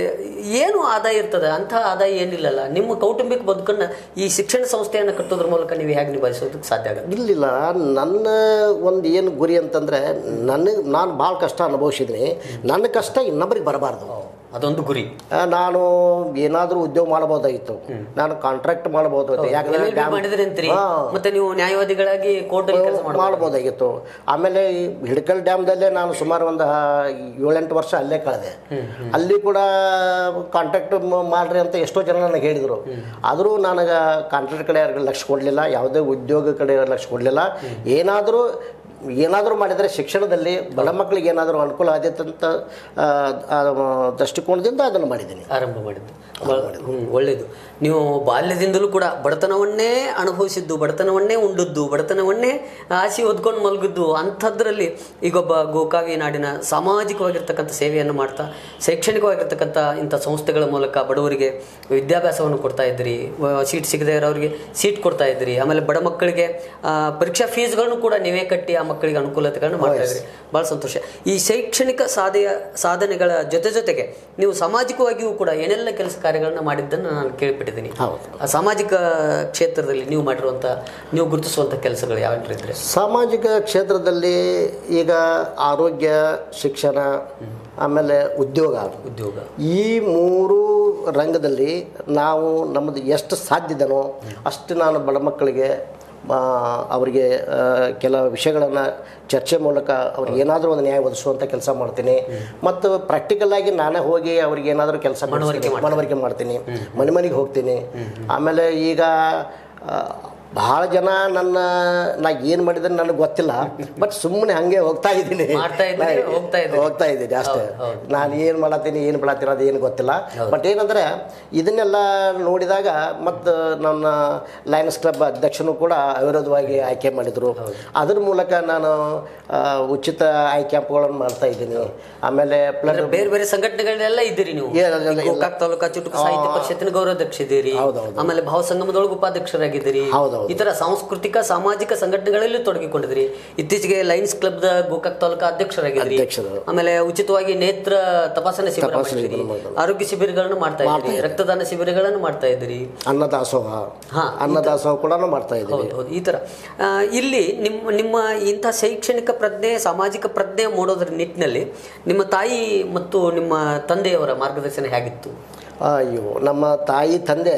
ಏನು ಆದಾಯ ಇರ್ತದೆ ಅಂಥ ಆದಾಯ ಏನಿಲ್ಲಲ್ಲ ನಿಮ್ಮ ಕೌಟುಂಬಿಕ ಬದುಕನ್ನ ಈ ಶಿಕ್ಷಣ ಸಂಸ್ಥೆಯನ್ನ ಕಟ್ಟೋದ್ರ ಮೂಲಕ ನೀವು ಹೇಗೆ ನಿಭಾಯಿಸೋದಕ್ಕೆ ಸಾಧ್ಯ ಆಗುತ್ತೆ ಇಲ್ಲಿಲ್ಲ ನನ್ನ ಒಂದು ಏನು ಗುರಿ ಅಂತಂದ್ರೆ ನನಗೆ ನಾನು ಭಾಳ ಕಷ್ಟ ಅನುಭವಿಸಿದ್ದೀನಿ ನನ್ನ ಕಷ್ಟ ಇನ್ನೊಬ್ಬರಿಗೆ ಬರಬಾರ್ದು ಅದೊಂದು ಗುರಿ ಆ, ನಾನು ಏನಾದರೂ ಉದ್ಯೋಗ ಮಾಡಬಹುದಾಗಿತ್ತು ನಾನು ಕಾಂಟ್ರಾಕ್ಟ್ ಮಾಡಬಹುದಾಗಿತ್ತು ಯಾಕಂದ್ರೆ LLB ಡ್ಯಾಮ್- ಮಾಡಿದ್ರಿ ಅಂತೀರಿ ಹಾ. ಮತ್ತೆ ನೀವು ನ್ಯಾಯವಾದಿಗಳಾಗಿ ಕೋರ್ಟಲ್ಲಿ ಕೆಲಸ ಮಾಡ್ಬೋದು ಮಾಡ್ಬೋದಾಗಿತ್ತು ಆಮೇಲೆ ಈ ಹಿಡಕಲ್ ಡ್ಯಾಮ್ದಲ್ಲೇ ನಾನು ಸುಮಾರು ಒಂದು ಏಳೆಂಟು ವರ್ಷ ಅಲ್ಲೇ ಕಳೆದೆ ಅಲ್ಲಿ ಕೂಡ ಕಾಂಟ್ರಾಕ್ಟ್ ಮಾಡ್ರಿ ಅಂತ ಎಷ್ಟೋ ಜನ ನನಗೆ ಹೇಳಿದರು ಆದರೂ ನನಗೆ ಕಾಂಟ್ರಾಕ್ಟ್ ಕಡೆ ಲಕ್ಷ ಕೊಡಲಿಲ್ಲ ಯಾವುದೇ ಉದ್ಯೋಗ ಕಡೆ ಲಕ್ಷ ಕೊಡಲಿಲ್ಲ ಏನಾದರೂ ಏನಾದರೂ ಮಾಡಿದರೆ ಶಿಕ್ಷಣದಲ್ಲಿ ಬಡ ಮಕ್ಕಳಿಗೆ ಏನಾದರೂ ಅನುಕೂಲ ಆದೀತು ಅಂತ ಆ, ಆ, ದೃಷ್ಟಿಕೋನದಿಂದ ಅದನ್ನು ಮಾಡಿದ್ದೀನಿ ಆರಂಭ ಮಾಡಿದ್ದು ಹ್ಮ್, ಒಳ್ಳೇದು ನೀವು ಬಾಲ್ಯದಿಂದಲೂ ಕೂಡ ಬಡತನವನ್ನೇ ಅನುಭವಿಸಿದ್ದು ಬಡತನವನ್ನೇ ಉಂಡದ್ದು ಬಡತನವನ್ನೇ ಆಸೆ ಹೊದ್ಕೊಂಡು ಮಲಗಿದ್ದು ಅಂಥದ್ರಲ್ಲಿ ಈಗೊಬ್ಬ ಗೋಕಾವಿ ನಾಡಿನ ಸಾಮಾಜಿಕವಾಗಿರ್ತಕ್ಕಂಥ ಸೇವೆಯನ್ನು ಮಾಡ್ತಾ ಶೈಕ್ಷಣಿಕವಾಗಿರ್ತಕ್ಕಂಥ ಇಂಥ ಸಂಸ್ಥೆಗಳ ಮೂಲಕ ಬಡವರಿಗೆ ವಿದ್ಯಾಭ್ಯಾಸವನ್ನು ಕೊಡ್ತಾ ಇದ್ರಿ ವ- ಸೀಟ್ ಸಿಗದೇ ಇರೋರಿಗೆ ಸೀಟ್ ಕೊಡ್ತಾ ಇದ್ರಿ ಆಮೇಲೆ ಬಡ ಮಕ್ಕಳಿಗೆ ಆ, ಪರೀಕ್ಷಾ ಫೀಸ್ಗಳನ್ನು ಕೂಡ ನೀವೇ ಕಟ್ಟಿ ಆ ಮಕ್ಕಳಿಗೆ ಅನುಕೂಲತೆಗಳನ್ನು ಮಾಡ್ತಾ ಇದ್ರಿ ಭಾಳ ಸಂತೋಷ ಈ ಶೈಕ್ಷಣಿಕ ಸಾಧೆಯ ಸಾಧನೆಗಳ ಜೊತೆ ಜೊತೆಗೆ ನೀವು ಸಾಮಾಜಿಕವಾಗಿಯೂ ಕೂಡ ಏನೆಲ್ಲ ಕೆಲಸ ಕಾರ್ಯಗಳನ್ನ ಮಾಡಿದ್ದನ್ನು ನಾನು ಕೇಳಿಬಿಟ್ಟಿದ್ದೀನಿ ಹೌದು. ಆ ಸಾಮಾಜಿಕ ಕ್ಷೇತ್ರದಲ್ಲಿ ನೀವು ಮಾಡಿರುವಂಥ ನೀವು ಗುರುತಿಸುವಂಥ ಕೆಲಸಗಳು ಯಾವಂಟ್ರು ಇದ್ರೆ ಸಾಮಾಜಿಕ ಕ್ಷೇತ್ರದಲ್ಲಿ ಈಗ ಆರೋಗ್ಯ ಶಿಕ್ಷಣ ಆಮೇಲೆ ಉದ್ಯೋಗ ಉದ್ಯೋಗ ಈ ಮೂರು ರಂಗದಲ್ಲಿ ನಾವು ನಮ್ಮದು ಎಷ್ಟು ಸಾಧ್ಯದನೋ ಅಷ್ಟು ನಾನು ಬಡ ಮಕ್ಕಳಿಗೆ ಆ, ಅವರಿಗೆ ಆ, ಕೆಲ ವಿಷಯಗಳನ್ನು ಚರ್ಚೆ ಮೂಲಕ ಅವ್ರಿಗೆ ಏನಾದರೂ ಒಂದು ನ್ಯಾಯ ಒದಗಿಸುವಂಥ ಕೆಲಸ ಮಾಡ್ತೀನಿ ಮತ್ತು ಪ್ರಾಕ್ಟಿಕಲ್ ಆಗಿ ನಾನೇ ಹೋಗಿ ಅವ್ರಿಗೆ ಏನಾದರೂ ಕೆಲಸ ಮನವರಿಕೆ ಮನವರಿಕೆ ಮಾಡ್ತೀನಿ ಮನೆ ಮನೆಗೆ ಹೋಗ್ತೀನಿ ಆಮೇಲೆ ಈಗ ಆ, ಬಹಳ ಜನ ನನ್ನ ನಾ ಏನು ಮಾಡಿದ್ರೆ ನನಗೆ ಗೊತ್ತಿಲ್ಲ ಬಟ್ ಸುಮ್ಮನೆ ಹಂಗೆ ಹೋಗ್ತಾ ಇದ್ದೀನಿ ಮಾಡ್ತಾ ಇದ್ದೀರಿ, ನಾ- ಹೋಗ್ತಾ ಇದ್ದೀರಿ. ಹೋಗ್ತಾ ಇದ್ದೀನಿ ಅಷ್ಟೇ ಹೌದು, ಹೌದು. ನಾನು ಏನು ಮಾಡತ್ತೀನಿ ಏನು ಬಿಡತ್ತೀನಿ ಅದು ಏನು ಗೊತ್ತಿಲ್ಲ ಬಟ್ ಏನಂದ್ರೆ ಇದನ್ನೆಲ್ಲ ನೋಡಿದಾಗ ಮತ್ತು ನನ್ನ ಲಯನ್ಸ್ ಕ್ಲಬ್ ಅಧ್ಯಕ್ಷನು ಕೂಡ ಅವಿರೋಧವಾಗಿ ಆಯ್ಕೆ ಮಾಡಿದರು ಅದ್ರ ಮೂಲಕ ನಾನು ಆ, ಉಚಿತ ಐ ಕ್ಯಾಂಪ್ಗಳನ್ನು ಮಾಡ್ತಾ ಇದ್ದೀನಿ ಆಮೇಲೆ ಪ್ಲಡ್ ಅಂದ್ರೆ ಬೇರೆ ಬೇರೆ ಸಂಘಟನೆಗಳೆಲ್ಲ ಇದ್ದೀರಿ ನೀವು ಏ, ಅಲ್ಲ, ಅಲ್ಲ, ಈ ಗೋಕಾಕ್ ತಾಲೂಕಾ ಚುಟುಕು ಸಾಹಿತ್ಯ ಪರಿಷತ್ತಿನ ಗೌರವಾಧ್ಯಕ್ಷ ಇದ್ದೀರಿ ಹೌದೌದು. ಆಮೇಲೆ ಭಾವ ಸಂಗಮದೊಳಗೆ ಉಪಾಧ್ಯಕ್ಷರಾಗಿದ್ದೀರಿ ಹೌದೌದು. ಈ ತರ ಸಾಂಸ್ಕೃತಿಕ ಸಾಮಾಜಿಕ ಸಂಘಟನೆಗಳಲ್ಲಿ ತೊಡಗಿಕೊಂಡಿದ್ರಿ ಇತ್ತೀಚೆಗೆ lions club the Gokak taluka ಅಧ್ಯಕ್ಷರಾಗಿದ್ದೀರಿ ಅಧ್ಯಕ್ಷರು. ಆಮೇಲೆ ಉಚಿತವಾಗಿ ನೇತ್ರ ತಪಾಸಣೆ ಶಿಬಿರ ತಪಾಸಣೆ ಮಾಡಿದ್ದೀರಿ ಶಿಬಿರ ಮಾಡಿದ್ರು. ಆರೋಗ್ಯ ಶಿಬಿರಗಳನ್ನು ಮಾಡ್ತಾ ಇದ್ದೀರಿ ರಕ್ತದಾನ ಶಿಬಿರಗಳನ್ನು ಮಾಡ್ತಾ ಇದ್ದೀರಿ ಅನ್ನದಾಸೋಹ ಹಾ, ಅನ್ನದಾಸೋಹ ಕೂಡ ಮಾಡ್ತಾ ಇದ್ದೀವಿ ಹೌದು ಹೌದು ಈ ಥರ ಆ, ಇಲ್ಲಿ ನಿಮ್ಮ ನಿಮ್ಮ ಇಂಥ ಶೈಕ್ಷಣಿಕ ಪ್ರಜ್ಞೆ ಸಾಮಾಜಿಕ ಪ್ರಜ್ಞೆ ಮೂಡೋದ್ರ ನಿಟ್ಟಿನಲ್ಲಿ ನಿಮ್ಮ ತಾಯಿ ಮತ್ತು ನಿಮ್ಮ ತಂದೆಯವರ ಮಾರ್ಗದರ್ಶನ ಹೇಗಿತ್ತು ಅಯ್ಯೋ ನಮ್ಮ ತಾಯಿ ತಂದೆ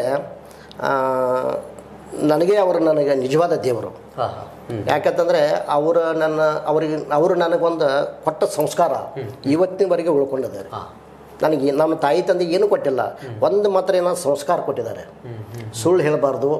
ಆ, ನನಗೆ ಅವರು ನನಗೆ ನಿಜವಾದ ದೇವರು ಹಾ ಹಾ ಹ್ಮ್ ಯಾಕಂತಂದ್ರೆ ಅವರು ನನ್ನ ಅವರಿಗೆ ಅವರು ನನಗೊಂದು ಕೊಟ್ಟ ಸಂಸ್ಕಾರ ಇವತ್ತಿನವರೆಗೆ ಉಳ್ಕೊಂಡಿದ್ದಾರೆ ಹಾ ನನಗೆ ನಮ್ಮ ತಾಯಿ ತಂದೆ ಏನೂ ಕೊಟ್ಟಿಲ್ಲ ಒಂದು ಮಾತ್ರ ಏನೋ ಸಂಸ್ಕಾರ ಕೊಟ್ಟಿದ್ದಾರೆ ಸುಳ್ಳು ಹೇಳಬಾರ್ದು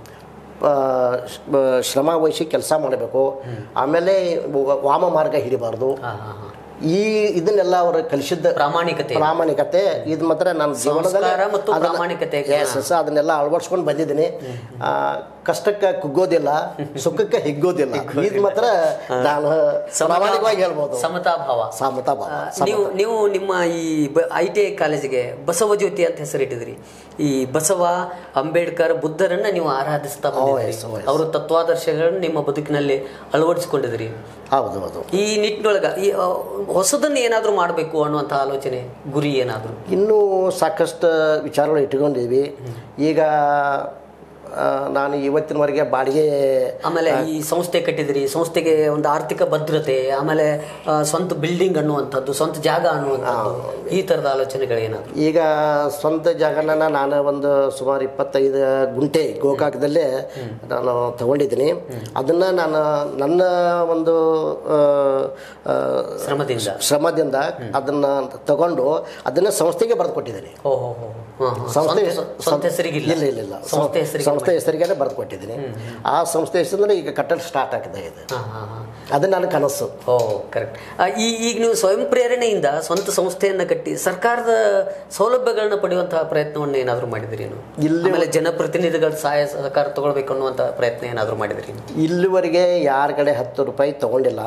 ಆ, ಶ- ಬ- ಶ್ರಮ ವಹಿಸಿ ಕೆಲಸ ಮಾಡಬೇಕು ಆಮೇಲೆ ವ- ವಾಮ ಮಾರ್ಗ ಹಿಡಿಬಾರ್ದು ಹಾ ಹಾ ಹಾ ಈ ಇದನ್ನೆಲ್ಲ ಅವರು ಕಲಿಸಿದ್ದ ಪ್ರಾಮಾಣಿಕತೆ ಪ್ರಾಮಾಣಿಕತೆ ಇದು ಮಾತ್ರ ನನ್ನ ಜೀವನದಲ್ಲಿ ಸಂಸ್ಕಾರ ಮತ್ತು ಅದನ್ನ- ಪ್ರಾಮಾಣಿಕತೆ. Yes, yes, ಅದನ್ನೆಲ್ಲ ಅಳವಡಿಸ್ಕೊಂಡು ಬಂದಿದ್ದೀನಿ ಆ, ಕಷ್ಟಕ್ಕೆ ಕುಗ್ಗೋದಿಲ್ಲ ಸುಖಕ್ಕೆ ಹಿಗ್ಗೋದಿಲ್ಲ ಇದು ಮಾತ್ರ ನಾನು ಪ್ರಾಮಾಣಿಕವಾಗಿ ಹೇಳ್ಬೋದು ಸಮತಾ ಭಾವ ಸಮತಾ ಭಾವ ಆ, ನೀವು ನೀವು ನಿಮ್ಮ ಈ ಐ ಟಿ ಐ ಕಾಲೇಜಿಗೆ ಬಸವ ಜ್ಯೋತಿ ಅಂತ ಹೆಸರಿಟ್ಟಿದ್ರಿ ಈ ಬಸವ ಅಂಬೇಡ್ಕರ್ ಬುದ್ಧರನ್ನ ನೀವು ಆರಾಧಿಸ್ತಾ ಬಂದಿದ್ರಿ yes, oh, yes. ಅವರ ತತ್ವಾದರ್ಶಗಳನ್ನು ನಿಮ್ಮ ಬದುಕಿನಲ್ಲಿ ಅಳವಡಿಸಿಕೊಂಡಿದ್ರಿ ಹೌದು ಹೌದು ಈ ನಿಟ್ಟಿನೊಳಗ ಈ ಆ, ಹೊಸದನ್ನು ಏನಾದರೂ ಮಾಡಬೇಕು ಅನ್ನುವಂಥ ಆಲೋಚನೆ ಗುರಿ ಏನಾದರೂ ಇನ್ನೂ ಸಾಕಷ್ಟು ವಿಚಾರಗಳು ಇಟ್ಕೊಂಡಿದ್ವಿ ಈಗ ಆ, ನಾನು ಇವತ್ತಿನವರೆಗೆ ಬಾಡಿಗೆ ಆಮೇಲೆ ಈ ಸಂಸ್ಥೆ ಕಟ್ಟಿದಿರಿ ಸಂಸ್ಥೆಗೆ ಒಂದು ಆರ್ಥಿಕ ಭದ್ರತೆ ಆಮೇಲೆ ಆ, ಸ್ವಂತ ಬಿಲ್ಡಿಂಗ್ ಅನ್ನುವಂಥದ್ದು ಸ್ವಂತ ಜಾಗ ಅನ್ನುವಂಥದ್ದು ಈ ತರದ ಆಲೋಚನೆಗಳೇನಾದ್ರು ಈಗ ಸ್ವಂತ ಜಾಗನ ನಾನು ಒಂದು ಸುಮಾರು ಇಪ್ಪತ್ತೈದು ಗುಂಟೆ ಗೋಕಾಕದಲ್ಲೇ ನಾನು ತಗೊಂಡಿದ್ದೀನಿ ಅದನ್ನು ನಾನು ನನ್ನ ಒಂದು ಆ, ಆ, ಶ್ರಮದಿಂದ ಶ್ರಮದಿಂದ ಅದನ್ನ ತಗೊಂಡು ಅದನ್ನ ಸಂಸ್ಥೆಗೆ ಬರೆದು ಕೊಟ್ಟಿದ್ದೀನಿ ಓ ಹೋ ಹೋ ಹಾ, ಹಾ. ಸಂಸ್ಥೆ ಸ್ವಂತ- ಸ್ವಂತ ಹೆಸರಿಗಿಲ್ಲ ಇಲ್ಲ ಇಲ್ಲ ಇಲ್ಲ ಸಂಸ್ಥೆ ಹೆಸರಿಗೆ ಸಂಸ್ಥೆ ಹೆಸರಿಗೆ ಬರೆದು ಕೊಟ್ಟಿದ್ದೀನಿ ಆ ಸಂಸ್ಥೆ ಹೆಸರಿಂದ ಈಗ ಕಟ್ಟಡ ಸ್ಟಾರ್ಟ್ ಆಗಿದೆ ಇದು ಹಾ ಹಾ ಹಾ ಅದು ನನ್ನ ಕನಸು ಓ ಕರೆಕ್ಟ್ ಈ ಈಗ ನೀವು ಸ್ವಯಂ ಪ್ರೇರಣೆಯಿಂದ ಸ್ವಂತ ಸಂಸ್ಥೆಯನ್ನ ಕಟ್ಟಿ ಸರ್ಕಾರದ ಸೌಲಭ್ಯಗಳನ್ನ ಪಡೆಯುವಂತಹ ಪ್ರಯತ್ನವನ್ನು ಏನಾದರೂ ಮಾಡಿದ್ರಿ ನೀವು ಇಲ್ಲಿ- ಆಮೇಲೆ ಜನಪ್ರತಿನಿಧಿಗಳ ಸಹಾಯ ಸಹಕಾರ ತಗೊಳ್ಬೇಕು ಅನ್ನುವಂಥ ಪ್ರಯತ್ನ ಏನಾದರೂ ಮಾಡಿದ್ರಿ ಇಲ್ಲಿವರೆಗೆ ಯಾರ ಕಡೆ ಹತ್ತು ರೂಪಾಯಿ ತಗೊಂಡಿಲ್ಲ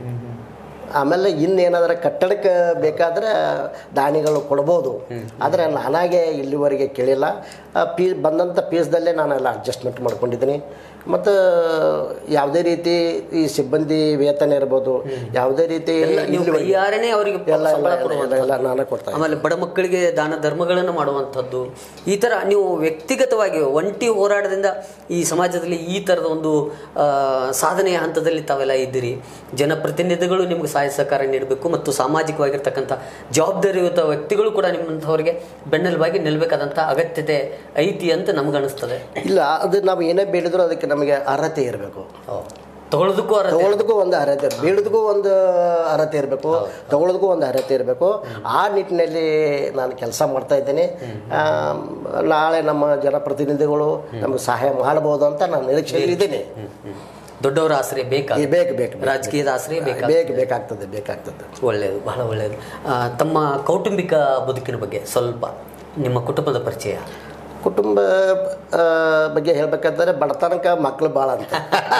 ಆಮೇಲೆ ಇನ್ನೇನಾದ್ರೆ ಕಟ್ಟಡಕ್ಕೆ ಬೇಕಾದ್ರೆ ದಾನಿಗಳು ಕೊಡ್ಬೋದು ಆದರೆ ನಾನಾಗೆ ಇಲ್ಲಿವರೆಗೆ ಕೇಳಿಲ್ಲ ಪೀ ಬಂದಂಥ ಪೀಸ್ದಲ್ಲೇ ನಾನೆಲ್ಲ ಅಡ್ಜಸ್ಟ್ಮೆಂಟ್ ಮಾಡ್ಕೊಂಡಿದ್ದೀನಿ ಮತ್ತು ಯಾವುದೇ ರೀತಿ ಈ ಸಿಬ್ಬಂದಿ ವೇತನ ಇರ್ಬೋದು ಯಾವುದೇ ರೀತಿ ನೀವು ಇಲ್ಲಿವರೆಗೆ ಕೈಯಾರನೇ ಅವರಿಗೆ ಎಲ್ಲ ಎಲ್ಲ ಸಂಬಳ ಎಲ್ಲ ಕೊಡುವಂಥದ್ದು. ಎಲ್ಲ ನಾನೇ ಕೊಡ್ತಾ ಇದ್ದೀನಿ. ಆಮೇಲೆ ಬಡ ಮಕ್ಕಳಿಗೆ ದಾನ ಧರ್ಮಗಳನ್ನು ಮಾಡುವಂಥದ್ದು ಈ ಥರ ನೀವು ವ್ಯಕ್ತಿಗತವಾಗಿ ಒಂಟಿ ಹೋರಾಟದಿಂದ ಈ ಸಮಾಜದಲ್ಲಿ ಈ ಥರದ ಒಂದು ಆ, ಸಾಧನೆಯ ಹಂತದಲ್ಲಿ ತಾವೆಲ್ಲ ಇದ್ದೀರಿ ಜನಪ್ರತಿನಿಧಿಗಳು ನಿಮ್ಗೆ ಸಹಾಯ ಸಹಕಾರ ನೀಡಬೇಕು ಮತ್ತು ಸಾಮಾಜಿಕವಾಗಿರ್ತಕ್ಕಂಥ ಜವಾಬ್ದಾರಿಯುತ ವ್ಯಕ್ತಿಗಳು ಕೂಡ ನಿಮ್ಮಂಥವ್ರಿಗೆ ಬೆನ್ನೆಲುಬಾಗಿ ನಿಲ್ಲಬೇಕಾದಂಥ ಅಗತ್ಯತೆ ಐತಿ ಅಂತ ನಮ್ಗನಿಸ್ತದೆ ಇಲ್ಲ ಅದು ನಾವು ಏನೇ ಬೇಡಿದ್ರು ಅದಕ್ಕೆ ನಮಗೆ ಅರ್ಹತೆ ಇರಬೇಕು ತಗೊಳ್ಳೋದಕ್ಕೂ ಅರ್ಹತೆ ತಗೊಳ್ಳೋದಕ್ಕೂ ಒಂದು ಅರ್ಹತೆ ಬೇಡೋದಕ್ಕೂ ಒಂದು ಅರ್ಹತೆ ಇರಬೇಕು ತಗೊಳ್ಳೋದಕ್ಕೂ ಒಂದು ಅರ್ಹತೆ ಇರಬೇಕು ಆ ನಿಟ್ಟಿನಲ್ಲಿ ನಾನು ಕೆಲಸ ಮಾಡ್ತಾ ಇದ್ದೀನಿ ಆಮ್, ನಾಳೆ ನಮ್ಮ ಜನಪ್ರತಿನಿಧಿಗಳು ನಮಗೆ ಸಹಾಯ ಮಾಡ್ಬೋದು ಅಂತ ನಾನು ನಿರೀಕ್ಷೆಯಲ್ಲಿ ಇದ್ದೀನಿ ಹ್ಮ್, ಹ್ಮ್. ದೊಡ್ಡವರ ಆಶ್ರಯ ಬೇಕಾ ಈ ಬೇಕು ಬೇಕು ಬೇಕು. ರಾಜಕೀಯದ ಆಶ್ರಯ ಬೇಕಾ ಬೇಕು ಬೇಕಾಗ್ತದೆ ಬೇಕಾಗ್ತದೆ ಒಳ್ಳೆಯದು ಬಹಳ ಒಳ್ಳೆಯದು ಆ, ತಮ್ಮ ಕೌಟುಂಬಿಕ ಬದುಕಿನ ಬಗ್ಗೆ ಸ್ವಲ್ಪ ನಿಮ್ಮ ಕುಟುಂಬದ ಪರಿಚಯ ಕುಟುಂಬ ಆ, ಬಗ್ಗೆ ಹೇಳ್ಬೇಕಂದ್ರೆ ಬಡತನಕ ಮಕ್ಕಳು ಭಾಳ ಅಂತ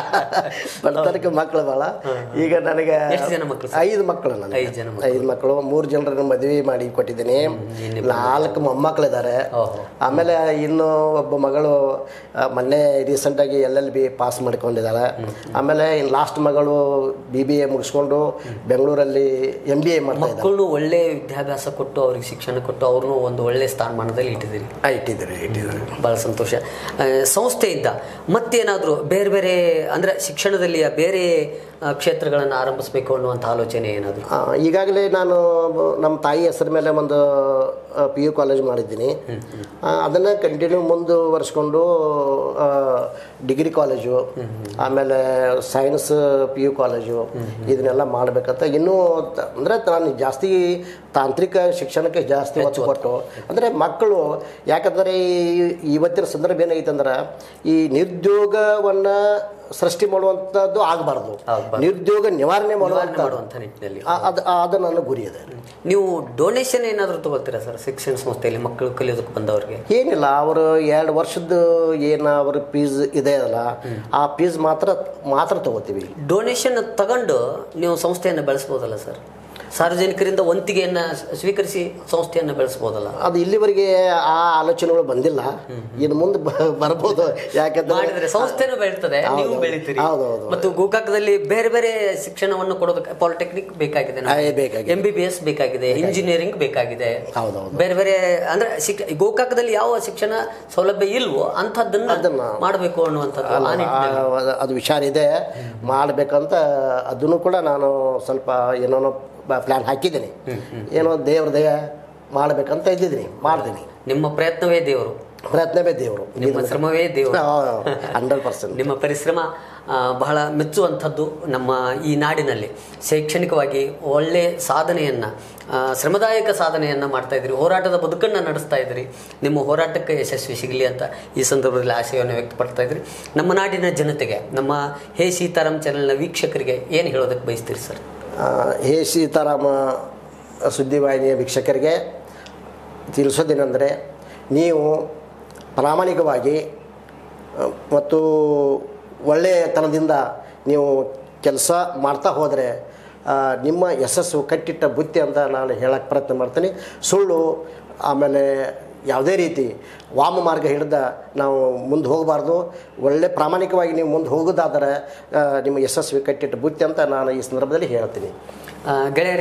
ಬಡತನಕ ಮಕ್ಕಳು ಭಾಳ ಈಗ ನನಗೆ ಎಷ್ಟು ಜನ ಮಕ್ಕಳು ಐದು ಮಕ್ಕಳು ನನಗೆ ಐದು ಜನ ಐದು ಮಕ್ಕಳು ಮೂರು ಜನರನ್ನ ಮದುವೆ ಮಾಡಿ ಕೊಟ್ಟಿದ್ದೀನಿ ನಾಲ್ಕು ಮೊಮ್ಮಕ್ಕಳಿದ್ದಾರೆ ಓಹೋ ಆಮೇಲೆ ಇನ್ನು ಒಬ್ಬ ಮಗಳು ಆ, ಮೊನ್ನೆ ರೀಸೆಂಟಾಗಿ ಎಲ್ ಎಲ್ ಬಿ ಪಾಸ್ ಮಾಡ್ಕೊಂಡಿದ್ದಾಳೆ ಆಮೇಲೆ ಇನ್ನು ಲಾಸ್ಟ್ ಮಗಳು ಬಿ ಬಿ ಎ ಮುಗಿಸ್ಕೊಂಡು ಬೆಂಗಳೂರಲ್ಲಿ ಎಮ್ ಬಿ ಎ ಮಾಡ್ತಾ ಇದ್ದಾಳೆ ಮಕ್ಕಳನ್ನು ಒಳ್ಳೆ ವಿದ್ಯಾಭ್ಯಾಸ ಕೊಟ್ಟು ಅವ್ರಿಗೆ ಶಿಕ್ಷಣ ಕೊಟ್ಟು ಅವ್ರನ್ನೂ ಒಂದು ಒಳ್ಳೆ ಸ್ಥಾನಮಾನದಲ್ಲಿ ಇಟ್ಟಿದ್ದೀರಿ ಆ, ಇಟ್ಟಿದ್ದೀರಿ ಇಟ್ಟಿದ್ದೀರಿ ಭಾಳ ಸಂತೋಷ ಆ, ಸಂಸ್ಥೆಯಿಂದ ಮತ್ತೇನಾದರೂ ಬೇರೆ ಬೇರೆ ಅಂದರೆ ಶಿಕ್ಷಣದಲ್ಲಿ ಬೇರೆ ಆ, ಕ್ಷೇತ್ರಗಳನ್ನು ಆರಂಭಿಸಬೇಕು ಅನ್ನುವಂಥ ಆಲೋಚನೆ ಏನಾದರೂ ಆ, ಈಗಾಗಲೇ ನಾನು ನಮ್ಮ ತಾಯಿ ಹೆಸರ ಮೇಲೆ ಒಂದು ಪಿ ಯು ಕಾಲೇಜ್ ಮಾಡಿದ್ದೀನಿ ಅದನ್ನು ಕಂಟಿನ್ಯೂ ಮುಂದುವರಿಸ್ಕೊಂಡು ಡಿಗ್ರಿ ಕಾಲೇಜು ಆಮೇಲೆ ಸೈನ್ಸ್ ಪಿ ಯು ಕಾಲೇಜು ಇದನ್ನೆಲ್ಲ ಮಾಡಬೇಕಂತ ಇನ್ನೂ ತ- ಅಂದರೆ ನಾನು ಜಾಸ್ತಿ ತಾಂತ್ರಿಕ ಶಿಕ್ಷಣಕ್ಕೆ ಜಾಸ್ತಿ ಒತ್ತು ಕೊಟ್ಟು ಅಂದರೆ ಮಕ್ಕಳು ಯಾಕಂದರೆ ಈ ಇವತ್ತಿನ ಸಂದರ್ಭ ಏನೈತೆ ಅಂದ್ರೆ ಈ ನಿರುದ್ಯೋಗವನ್ನು ಸೃಷ್ಟಿ ಮಾಡುವಂಥದ್ದು ಆಗಬಾರ್ದು ಆಗ್ಬಾರ್ದು. ನಿರುದ್ಯೋಗ ನಿವಾರಣೆ ಮಾಡುವಂಥ ಮಾಡುವಂಥ ನಿಟ್ಟಿನಲ್ಲಿ ಆ- ಅದು ಅದು ನನ್ನ ಗುರಿ ಇದೆ ನೀವು ಡೊನೇಷನ್ ಏನಾದರೂ ತಗೊಳ್ತೀರಾ ಸರ್ ಶಿಕ್ಷಣ ಸಂಸ್ಥೆಯಲ್ಲಿ ಮಕ್ಕಳು ಕಲಿಯೋದಕ್ಕೆ ಬಂದವ್ರಿಗೆ ಏನಿಲ್ಲ ಅವರು ಎರಡು ವರ್ಷದ್ದು ಏನು ಅವ್ರ ಫೀಸ್ ಇದೆ ಅಲ್ಲ ಆ ಫೀಸ್ ಮಾತ್ರ ಮಾತ್ರ ತಗೋತೀವಿ ಡೊನೇಷನ್ ತಗೊಂಡು ನೀವು ಸಂಸ್ಥೆಯನ್ನು ಬೆಳೆಸ್ಬೋದಲ್ಲ ಸರ್ ಸಾರ್ವಜನಿಕರಿಂದ ವಂತಿಗೆಯನ್ನು ಸ್ವೀಕರಿಸಿ ಸಂಸ್ಥೆಯನ್ನು ಬೆಳೆಸ್ಬೋದಲ್ಲ ಅದು ಇಲ್ಲಿವರೆಗೆ ಆ ಆಲೋಚನೆಗಳು ಬಂದಿಲ್ಲ ಇನ್ನು ಮುಂದೆ ಬ- ಬರ್ಬೋದು ಯಾಕಂದ್ರೆ ಮಾಡಿದ್ರೆ ಸಂಸ್ಥೆನೂ ಬೆಳೀತದೆ ನೀವು ಬೆಳಿತೀರಿ ಹೌದೌದು. ಮತ್ತು ಗೋಕಾಕದಲ್ಲಿ ಬೇರೆ ಬೇರೆ ಶಿಕ್ಷಣವನ್ನು ಕೊಡೋದಕ್ಕೆ ಪಾಲಿಟೆಕ್ನಿಕ್ ಬೇಕಾಗಿದೆ ಆ, ಬೇಕಾಗಿದೆ. ಎಂ ಬಿ ಬಿ ಎಸ್ ಬೇಕಾಗಿದೆ ಇಂಜಿನಿಯರಿಂಗ್ ಬೇಕಾಗಿದೆ ಹೌದೌದು ಬೇರೆ ಬೇರೆ ಅಂದ್ರೆ ಶಿಕ್ಷ ಗೋಕಾಕದಲ್ಲಿ ಯಾವ ಶಿಕ್ಷಣ ಸೌಲಭ್ಯ ಇಲ್ವೋ ಅಂಥದ್ದನ್ನ ಅದನ್ನ- ಮಾಡಬೇಕು ಅನ್ನುವಂಥದ್ದು ಆ ನಿಟ್ಟಿನಲ್ಲಿ. ಆ, ಅದು- ಅದು ವಿಚಾರ ಇದೆ ಮಾಡಬೇಕಂತ ಅದನ್ನು ಕೂಡ ನಾನು ಸ್ವಲ್ಪ ಏನೋ ಪ್ಲ್ಯಾನ್ ಹಾಕಿದ್ದೀನಿ ಏನೋ ದೇವ್ರ ದಯ ಮಾಡಬೇಕಂತ ಇದ್ದಿದ್ದೀನಿ ಮಾಡ್ತೀನಿ ನಿಮ್ಮ ಪ್ರಯತ್ನವೇ ದೇವರು ಪ್ರಯತ್ನವೇ ದೇವರು ನಿಮ್ಮ ಶ್ರಮವೇ ದೇವರು ಹಂಡ್ರೆಡ್ ಪರ್ಸೆಂಟ್ ನಿಮ್ಮ ಪರಿಶ್ರಮ ಆ, ಬಹಳ ಮೆಚ್ಚುವಂಥದ್ದು ನಮ್ಮ ಈ ನಾಡಿನಲ್ಲಿ ಶೈಕ್ಷಣಿಕವಾಗಿ ಒಳ್ಳೆಯ ಸಾಧನೆಯನ್ನು ಶ್ರಮದಾಯಕ ಸಾಧನೆಯನ್ನು ಮಾಡ್ತಾ ಇದ್ದೀರಿ ಹೋರಾಟದ ಬದುಕನ್ನು ನಡೆಸ್ತಾ ಇದ್ದೀರಿ ನಿಮ್ಮ ಹೋರಾಟಕ್ಕೆ ಯಶಸ್ವಿ ಸಿಗಲಿ ಅಂತ ಈ ಸಂದರ್ಭದಲ್ಲಿ ಆಶಯವನ್ನು ವ್ಯಕ್ತಪಡ್ತಾ ಇದ್ದೀರಿ ನಮ್ಮ ನಾಡಿನ ಜನತೆಗೆ ನಮ್ಮ ಹೇ ಸೀತಾರಾಮ್ ಚಾನೆಲ್ನ ವೀಕ್ಷಕರಿಗೆ ಏನು ಹೇಳೋದಕ್ಕೆ ಬಯಸ್ತೀರಿ ಸರ್ ಆ, ಹೇ ಸೀತಾರಾಮ ಸುದ್ದಿವಾಹಿನಿಯ ವೀಕ್ಷಕರಿಗೆ ತಿಳಿಸೋದೇನೆಂದರೆ ನೀವು ಪ್ರಾಮಾಣಿಕವಾಗಿ ಆ, ಮತ್ತು ಒಳ್ಳೆಯತನದಿಂದ ನೀವು ಕೆಲಸ ಮಾಡ್ತಾ ಹೋದರೆ ಆ, ನಿಮ್ಮ ಯಶಸ್ಸು ಕಟ್ಟಿಟ್ಟ ಬುತ್ತಿ ಅಂತ ನಾನು ಹೇಳಕ್ಕೆ ಪ್ರಯತ್ನ ಮಾಡ್ತೀನಿ ಸುಳ್ಳು ಆಮೇಲೆ ಯಾವುದೇ ರೀತಿ ವಾಮ ಮಾರ್ಗ ಹಿಡಿದ ನಾವು ಮುಂದೆ ಹೋಗಬಾರ್ದು ಒಳ್ಳೆ ಪ್ರಾಮಾಣಿಕವಾಗಿ ನೀವು ಮುಂದೆ ಹೋಗೋದಾದರೆ ಆ, ನಿಮ್ಮ ಯಶಸ್ವಿ ಕಟ್ಟಿಟ್ಟ ಬುತ್ತಿ ಅಂತ ನಾನು ಈ ಸಂದರ್ಭದಲ್ಲಿ ಹೇಳ್ತೀನಿ ಆ, ಗೆಳೆಯರೆ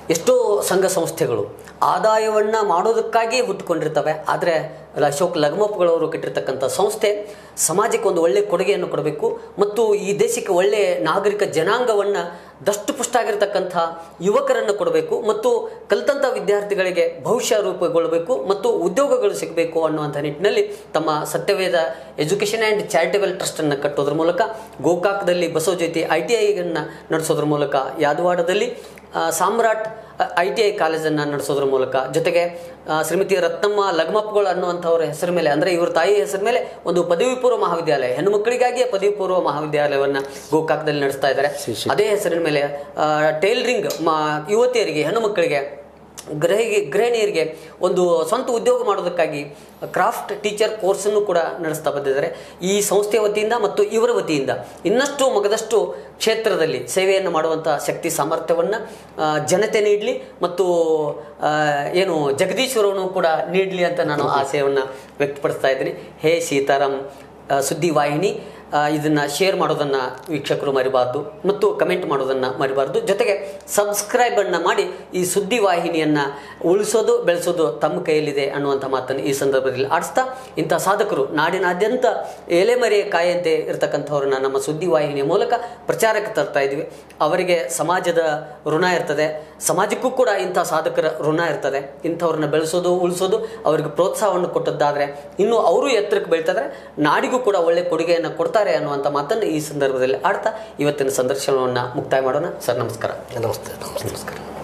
ಎಷ್ಟೋ ಸಂಘ ಸಂಸ್ಥೆಗಳು ಆದಾಯವನ್ನು ಮಾಡೋದಕ್ಕಾಗಿಯೇ ಹುಟ್ಟುಕೊಂಡಿರ್ತವೆ ಆದರೆ ಅಶೋಕ್ ಲಗಮಪ್ಪಗಳವರು ಕಟ್ಟಿರ್ತಕ್ಕಂಥ ಸಂಸ್ಥೆ ಸಮಾಜಕ್ಕೆ ಒಂದು ಒಳ್ಳೆಯ ಕೊಡುಗೆಯನ್ನು ಕೊಡಬೇಕು ಮತ್ತು ಈ ದೇಶಕ್ಕೆ ಒಳ್ಳೆಯ ನಾಗರಿಕ ಜನಾಂಗವನ್ನು ದಷ್ಟಪುಷ್ಟಾಗಿರ್ತಕ್ಕಂಥ ಯುವಕರನ್ನು ಕೊಡಬೇಕು ಮತ್ತು ಕಲಿತಂಥ ವಿದ್ಯಾರ್ಥಿಗಳಿಗೆ ಭವಿಷ್ಯ ರೂಪುಗೊಳ್ಳಬೇಕು ಮತ್ತು ಉದ್ಯೋಗಗಳು ಸಿಗಬೇಕು ಅನ್ನುವಂಥ ನಿಟ್ಟಿನಲ್ಲಿ ತಮ್ಮ ಸತ್ಯವೇದ ಎಜುಕೇಷನ್ ಆ್ಯಂಡ್ ಚಾರಿಟೇಬಲ್ ಟ್ರಸ್ಟನ್ನು ಕಟ್ಟೋದ್ರ ಮೂಲಕ ಗೋಕಾಕದಲ್ಲಿ ಬಸವಜ್ಯೋತಿ ಐ ಟಿ ಐಯನ್ನು ನಡೆಸೋದ್ರ ಮೂಲಕ ಯಾದವಾಡದಲ್ಲಿ ಆ, ಸಾಮ್ರಾಟ್ ಐ ಟಿ ಐ ಕಾಲೇಜನ್ನು ನಡೆಸೋದ್ರ ಮೂಲಕ ಜೊತೆಗೆ ಆ, ಶ್ರೀಮತಿ ರತ್ನಮ್ಮ ಲಗ್ಮಪ್ಪಗಳು ಅನ್ನುವಂಥವ್ರ ಹೆಸರು ಮೇಲೆ ಅಂದರೆ ಇವ್ರ ತಾಯಿ ಹೆಸರು ಮೇಲೆ ಒಂದು ಪದವಿ ಪೂರ್ವ ಮಹಾವಿದ್ಯಾಲಯ ಹೆಣ್ಣು ಮಕ್ಕಳಿಗಾಗಿಯೇ ಪದವಿ ಪೂರ್ವ ಮಹಾವಿದ್ಯಾಲಯವನ್ನು ಗೋಕಾಕದಲ್ಲಿ ನಡೆಸ್ತಾ ಇದ್ದಾರೆ ಅದೇ ಹೆಸರಿನ ಮೇಲೆ ಟೈಲರಿಂಗ್ ಯುವತಿಯರಿಗೆ ಹೆಣ್ಣು ಮಕ್ಕಳಿಗೆ ಗೃಹಿಗೆ ಗೃಹಿಣಿಯರಿಗೆ ಒಂದು ಸ್ವಂತ ಉದ್ಯೋಗ ಮಾಡೋದಕ್ಕಾಗಿ ಕ್ರಾಫ್ಟ್ ಟೀಚರ್ ಕೋರ್ಸನ್ನು ಕೂಡ ನಡೆಸ್ತಾ ಬಂದಿದ್ದಾರೆ ಈ ಸಂಸ್ಥೆಯ ವತಿಯಿಂದ ಮತ್ತು ಇವರ ವತಿಯಿಂದ ಇನ್ನಷ್ಟು ಮಗದಷ್ಟು ಕ್ಷೇತ್ರದಲ್ಲಿ ಸೇವೆಯನ್ನು ಮಾಡುವಂಥ ಶಕ್ತಿ ಸಾಮರ್ಥ್ಯವನ್ನು ಜನತೆ ನೀಡಲಿ ಮತ್ತು ಆ, ಏನು ಜಗದೀಶ್ವರನು ಕೂಡ ನೀಡಲಿ ಅಂತ ನಾನು ಆಶಯವನ್ನು ವ್ಯಕ್ತಪಡಿಸ್ತಾ ಇದ್ದೀನಿ ಹೇ ಸೀತಾರಾಮ್ ಆ, ಸುದ್ದಿ ವಾಹಿನಿ ಆ, ಇದನ್ನ ಶೇರ್ ಮಾಡೋದನ್ನ ವೀಕ್ಷಕರು ಮರಿಬಾರ್ದು ಮತ್ತು ಕಮೆಂಟ್ ಮಾಡೋದನ್ನ ಮರಿಬಾರ್ದು ಜೊತೆಗೆ ಸಬ್ಸ್ಕ್ರೈಬ್ ಅನ್ನ ಮಾಡಿ ಈ ಸುದ್ದಿ ವಾಹಿನಿಯನ್ನ ಉಳಿಸೋದು ಬೆಳೆಸೋದು ತಮ್ಮ ಕೈಯಲ್ಲಿದೆ ಅನ್ನುವಂಥ ಮಾತನ್ನು ಈ ಸಂದರ್ಭದಲ್ಲಿ ಆಡಿಸ್ತಾ ಇಂಥ ಸಾಧಕರು ನಾಡಿನಾದ್ಯಂತ ಎಲೆಮರೆಯ ಕಾಯಂತೆ ಇರತಕ್ಕಂಥವ್ರನ್ನ ನಮ್ಮ ಸುದ್ದಿ ವಾಹಿನಿಯ ಮೂಲಕ ಪ್ರಚಾರಕ್ಕೆ ತರ್ತಾ ಇದ್ವಿ ಅವರಿಗೆ ಸಮಾಜದ ಋಣ ಇರ್ತದೆ ಸಮಾಜಕ್ಕೂ ಕೂಡ ಇಂಥ ಸಾಧಕರ ಋಣ ಇರ್ತದೆ ಇಂಥವ್ರನ್ನ ಬೆಳೆಸೋದು ಉಳಿಸೋದು ಅವರಿಗೆ ಪ್ರೋತ್ಸಾಹವನ್ನು ಕೊಟ್ಟದ್ದಾದರೆ ಇನ್ನು ಅವರು ಎತ್ತರಕ್ಕೆ ಬೆಳ್ತಿದ್ರೆ ನಾಡಿಗೂ ಕೂಡ ಒಳ್ಳೆ ಕೊಡುಗೆಯನ್ನು ಕೊಡ್ತಾರೆ ಅನ್ನುವಂಥ ಮಾತನ್ನು ಈ ಸಂದರ್ಭದಲ್ಲಿ ಆಡ್ತಾ ಇವತ್ತಿನ ಸಂದರ್ಶನವನ್ನು ಮುಕ್ತಾಯ ಮಾಡೋಣ ಸರ್ ನಮಸ್ಕಾರ ನಮಸ್ತೆ ನಮಸ್ತೆ ನಮಸ್ಕಾರ